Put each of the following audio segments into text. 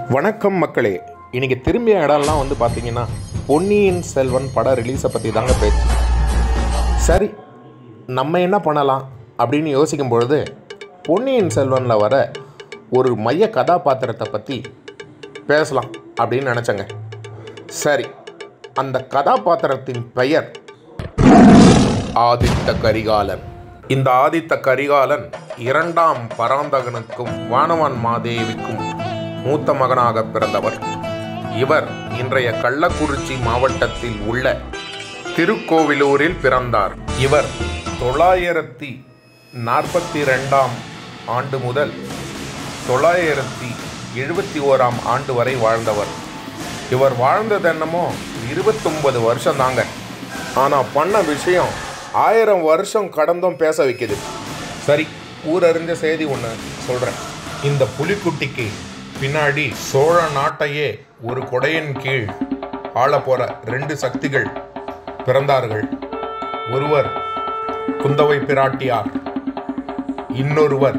வணக்கம் மக்களே இன்னைக்கு திரும்பிய இடம்லாம் வந்து பார்த்தீங்கன்னா பொன்னியின் செல்வன் படம் ரிலீஸை பற்றி தாங்க பேச்சு சரி நம்ம என்ன பண்ணலாம் அப்படின்னு யோசிக்கும் பொழுது பொன்னியின் செல்வனில் வர ஒரு மைய கதாபாத்திரத்தை பற்றி பேசலாம் அப்படின்னு நினச்சேங்க சரி அந்த கதாபாத்திரத்தின் பெயர் ஆதித்த கரிகாலன் இந்த ஆதித்த கரிகாலன் இரண்டாம் பராந்தகனுக்கும் வானவன் மாதேவிக்கும் மூத்த மகனாக பிறந்தவர் இவர் இன்றைய கள்ளக்குறிச்சி மாவட்டத்தில் உள்ள திருக்கோவிலூரில் பிறந்தார் இவர் தொள்ளாயிரத்தி நாற்பத்தி ரெண்டாம் ஆண்டு முதல் தொள்ளாயிரத்தி எழுபத்தி ஓராம் ஆண்டு வரை வாழ்ந்தவர் இவர் வாழ்ந்தது என்னமோ இருபத்தொன்பது வருஷம் தாங்க ஆனால் பண்ண விஷயம் ஆயிரம் வருஷம் கடந்தும் பேச வைக்குது சரி ஊரறிஞ்ச செய்தி ஒன்று சொல்கிறேன் இந்த புலிக்குட்டிக்கு பின்னாடி சோழ நாட்டையே ஒரு கொடையின் கீழ் ஆள போற ரெண்டு சக்திகள் பிறந்தார்கள் ஒருவர் குந்தவை பிராட்டியார் இன்னொருவர்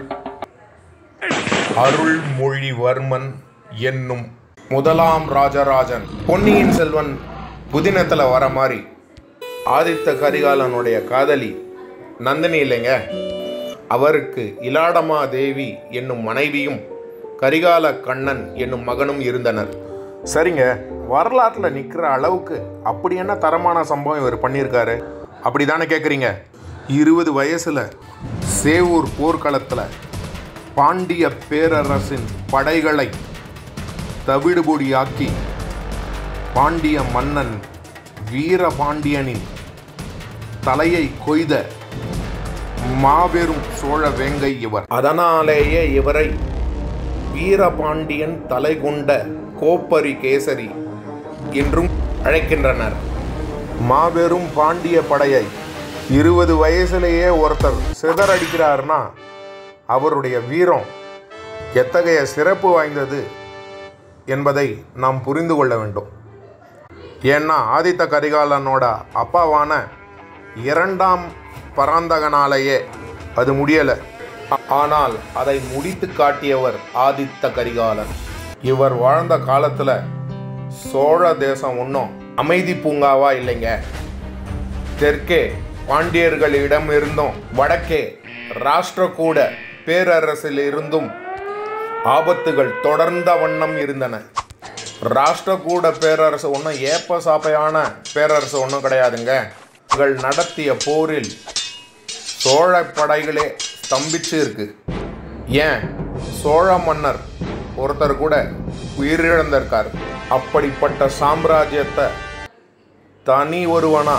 அருள்மொழிவர்மன் என்னும் முதலாம் ராஜராஜன் பொன்னியின் செல்வன் புதினத்தில் வர மாதிரி ஆதித்த கரிகாலனுடைய காதலி நந்தினி இல்லைங்க அவருக்கு இலாடமா தேவி என்னும் மனைவியும் கரிகால கண்ணன் என்னும் மகனும் இருந்தனர் சரிங்க வரலாற்றில் நிற்கிற அளவுக்கு அப்படி என்ன தரமான சம்பவம் இவர் பண்ணியிருக்காரு அப்படி தானே கேட்குறீங்க இருபது வயசில் சேவூர் போர்க்களத்தில் பாண்டிய பேரரசின் படைகளை தவிடுபொடியாக்கி பாண்டிய மன்னன் வீரபாண்டியனின் தலையை கொய்த மாபெரும் சோழ வேங்கை இவர் அதனாலேயே இவரை வீரபாண்டியன் தலை கொண்ட கோப்பரி கேசரி என்றும் அழைக்கின்றனர் மாபெரும் பாண்டிய படையை இருபது வயசுலேயே ஒருத்தர் சிதறடிக்கிறார்னா அவருடைய வீரம் எத்தகைய சிறப்பு வாய்ந்தது என்பதை நாம் புரிந்து கொள்ள வேண்டும் ஏன்னா ஆதித்த கரிகாலனோட அப்பாவான இரண்டாம் பராந்தகனாலேயே அது முடியலை ஆனால் அதை முடித்து காட்டியவர் ஆதித்த கரிகாலன் இவர் வாழ்ந்த காலத்தில் சோழ தேசம் ஒன்றும் அமைதி பூங்காவா இல்லைங்க தெற்கே பாண்டியர்களிடம் இருந்தும் வடக்கே ராஷ்டிரகூட பேரரசில் இருந்தும் ஆபத்துகள் தொடர்ந்த வண்ணம் இருந்தன ராஷ்டிரகூட பேரரசு ஒன்றும் ஏப்ப சாப்பையான பேரரசு ஒன்றும் கிடையாதுங்க இவர்கள் நடத்திய போரில் சோழ படைகளே ஸ்தம்பிச்சு இருக்கு ஏன் சோழ மன்னர் ஒருத்தர் கூட உயிரிழந்திருக்கார் அப்படிப்பட்ட சாம்ராஜ்யத்தை தனி ஒருவனா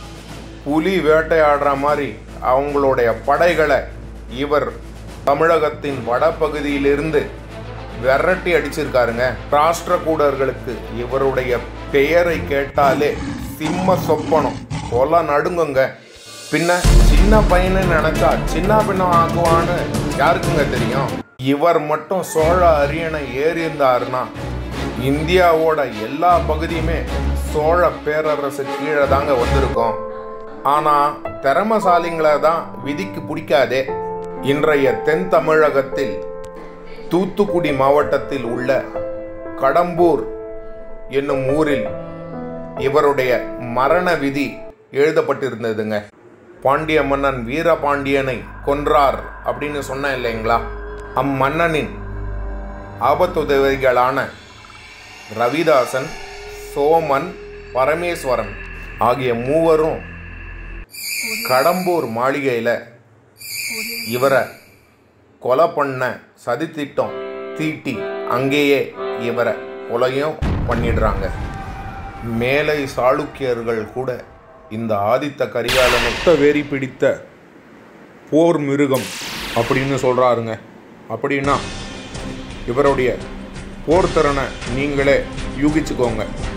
புலி வேட்டையாடுற மாதிரி அவங்களுடைய படைகளை இவர் தமிழகத்தின் வடபகுதியிலிருந்து விரட்டி அடிச்சிருக்காருங்க ராஷ்டிரகூடர்களுக்கு இவருடைய பெயரை கேட்டாலே சிம்ம சொப்பனம் கொலை நடுங்குங்க பின்ன சின்ன பையனை நினைச்சா சின்ன பின்னம் ஆக்குவான்னு யாருக்குங்க தெரியும் இவர் மட்டும் சோழ அரியணை ஏறி இருந்தாருன்னா இந்தியாவோட எல்லா பகுதியுமே சோழ பேரரசு கீழே தாங்க வந்திருக்கும் ஆனால் திறமசாலிங்களை தான் விதிக்கு பிடிக்காதே இன்றைய தென் தமிழகத்தில் தூத்துக்குடி மாவட்டத்தில் உள்ள கடம்பூர் என்னும் ஊரில் இவருடைய மரண விதி எழுதப்பட்டிருந்ததுங்க பாண்டிய மன்னன் வீரபாண்டியனை கொன்றார் அப்படின்னு சொன்னேன் இல்லைங்களா அம்மன்னனின் ஆபத்துதவிகளான ரவிதாசன் சோமன் பரமேஸ்வரன் ஆகிய மூவரும் கடம்பூர் மாளிகையில் இவரை கொலை பண்ண சதித்திட்டம் தீட்டி அங்கேயே இவரை கொலையும் பண்ணிடுறாங்க மேலை சாளுக்கியர்கள் கூட இந்த ஆதித்த கரிகாலனை வெறி பிடித்த போர் மிருகம் அப்படின்னு சொல்கிறாருங்க அப்படின்னா இவருடைய போர் திறனை நீங்களே யூகிச்சுக்கோங்க